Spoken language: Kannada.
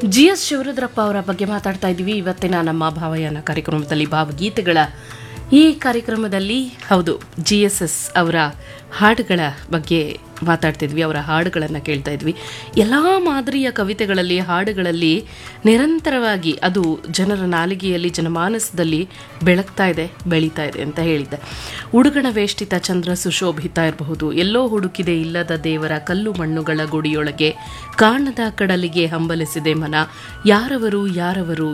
ಜಿ ಎಸ್ ಶಿವರುದ್ರಪ್ಪ ಅವರ ಬಗ್ಗೆ ಮಾತಾಡ್ತಾ ಇದ್ದೀವಿ ಇವತ್ತಿನ ನಮ್ಮ ಭಾವಯಾನ ಕಾರ್ಯಕ್ರಮದಲ್ಲಿ ಭಾವಗೀತೆಗಳ ಈ ಕಾರ್ಯಕ್ರಮದಲ್ಲಿ ಹೌದು ಜಿ ಎಸ್ ಎಸ್ ಅವರ ಹಾಡುಗಳ ಬಗ್ಗೆ ಮಾತಾಡ್ತಿದ್ವಿ ಅವರ ಹಾಡುಗಳನ್ನು ಕೇಳ್ತಾ ಇದ್ವಿ ಎಲ್ಲ ಮಾದರಿಯ ಕವಿತೆಗಳಲ್ಲಿ ಹಾಡುಗಳಲ್ಲಿ ನಿರಂತರವಾಗಿ ಅದು ಜನರ ನಾಲಿಗೆಯಲ್ಲಿ ಜನಮಾನಸದಲ್ಲಿ ಬೆಳಗ್ತಾ ಇದೆ ಬೆಳೀತಾ ಇದೆ ಅಂತ ಹೇಳಿದ್ದೆ ಉಡುಗಣ ವೇಷ್ಟಿತ ಚಂದ್ರ ಸುಶೋಭಿತ ಇರಬಹುದು ಎಲ್ಲೋ ಹುಡುಕಿದೆ ಇಲ್ಲದ ದೇವರ ಕಲ್ಲು ಮಣ್ಣುಗಳ ಗುಡಿಯೊಳಗೆ ಕಾಣದ ಕಡಲಿಗೆ ಹಂಬಲಿಸಿದೆ ಮನ ಯಾರವರು ಯಾರವರು